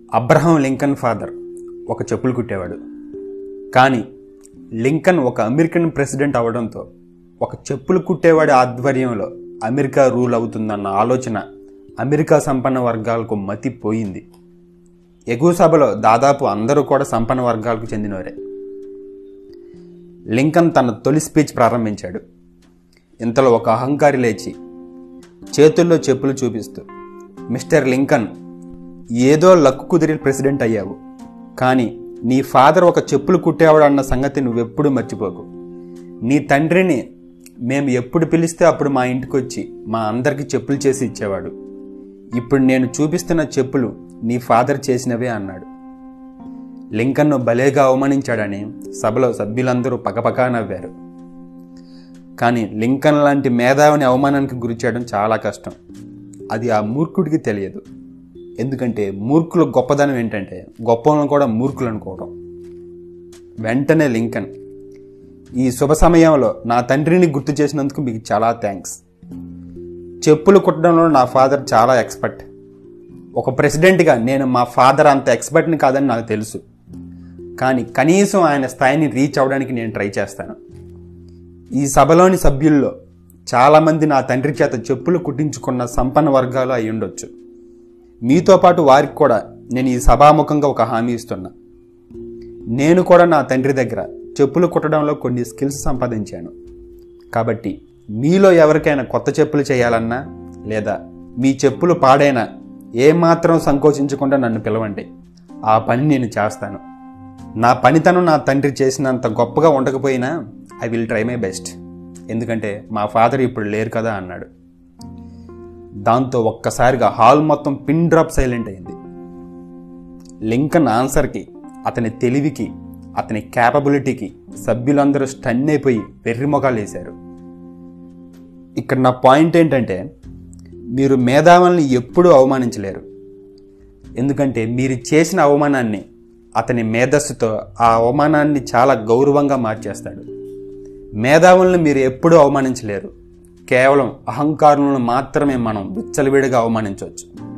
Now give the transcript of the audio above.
Abraham Lincoln father ఒక చెప్పులు కుట్టేవాడు కానీ లింకన్ ఒక అమెరికన్ ప్రెసిడెంట్ అవడంతో ఒక చెప్పులు కుట్టేవాడి ఆధ్వర్యంలో అమెరికా రూల్ అవుతుందన్న ఆలోచన అమెరికా సంపన్న వర్గాలకు మతి పోయింది ఎగువ సభలో దాదాపు అందరూ కూడా సంపన్న వర్గాలకు చెందినవారే లింకన్ తన తొలి స్పీచ్ ప్రారంభించాడు ఇంతలో ఒక అహంకారి లేచి చేతుల్లో చెప్పులు చూపిస్తూ మిస్టర్ లింకన్ ఏదో లక్కు కుదిరి ప్రెసిడెంట్ అయ్యావు కానీ నీ ఫాదర్ ఒక చెప్పులు కుట్టేవాడు అన్న సంగతి నువ్వెప్పుడు మర్చిపోకు నీ తండ్రిని మేము ఎప్పుడు పిలిస్తే అప్పుడు మా ఇంటికి వచ్చి మా అందరికి చెప్పులు చేసి ఇచ్చేవాడు ఇప్పుడు నేను చూపిస్తున్న చెప్పులు నీ ఫాదర్ చేసినవే అన్నాడు లింకన్ను భలేగా అవమానించాడని సభలో సభ్యులందరూ పకపకా నవ్వారు కానీ లింకన్ లాంటి మేధావిని అవమానానికి గురి చేయడం చాలా కష్టం అది ఆ మూర్ఖుడికి తెలియదు ఎందుకంటే మూర్ఖుల గొప్పదనం ఏంటంటే గొప్పలను కూడా మూర్ఖులు అనుకోవడం వెంటనే లింకన్ ఈ శుభ సమయంలో నా తండ్రిని గుర్తు చేసినందుకు మీకు చాలా థ్యాంక్స్ చెప్పులు కుట్టడంలో నా ఫాదర్ చాలా ఎక్స్పర్ట్ ఒక ప్రెసిడెంట్గా నేను మా ఫాదర్ అంత ఎక్స్పర్ట్ని కాదని నాకు తెలుసు కానీ కనీసం ఆయన స్థాయిని రీచ్ అవ్వడానికి నేను ట్రై చేస్తాను ఈ సభలోని సభ్యుల్లో చాలామంది నా తండ్రి చేత చెప్పులు కుట్టించుకున్న సంపన్న వర్గాలు అయి ఉండొచ్చు మీతో పాటు వారికి కూడా నేను ఈ సభాముఖంగా ఒక హామీ ఇస్తున్నా నేను కూడా నా తండ్రి దగ్గర చెప్పులు కుట్టడంలో కొన్ని స్కిల్స్ సంపాదించాను కాబట్టి మీలో ఎవరికైనా కొత్త చెప్పులు చేయాలన్నా లేదా మీ చెప్పులు పాడైనా ఏమాత్రం సంకోచించకుండా నన్ను పిలవండి ఆ పని నేను చేస్తాను నా పనితనం నా తండ్రి చేసినంత గొప్పగా ఉండకపోయినా I will try my best ఎందుకంటే మా ఫాదర్ ఇప్పుడు లేరు కదా అన్నాడు దాంతో ఒక్కసారిగా హాల్ మొత్తం పిన్ డ్రాప్ సైలెంట్ అయింది లింకన్ ఆన్సర్కి అతని తెలివికి అతని క్యాపబిలిటీకి సభ్యులందరూ స్టన్ అయిపోయి వెర్రి మొగాలు వేశారు ఇక్కడ నా పాయింట్ ఏంటంటే మీరు మేధావుల్ని ఎప్పుడూ అవమానించలేరు ఎందుకంటే మీరు చేసిన అవమానాన్ని అతని మేధస్సుతో ఆ అవమానాన్ని చాలా గౌరవంగా మార్చేస్తాడు మేధావుల్ని మీరు ఎప్పుడూ అవమానించలేరు కేవలం అహంకారులను మాత్రమే మనం విచ్చలవిడిగా అవమానించవచ్చు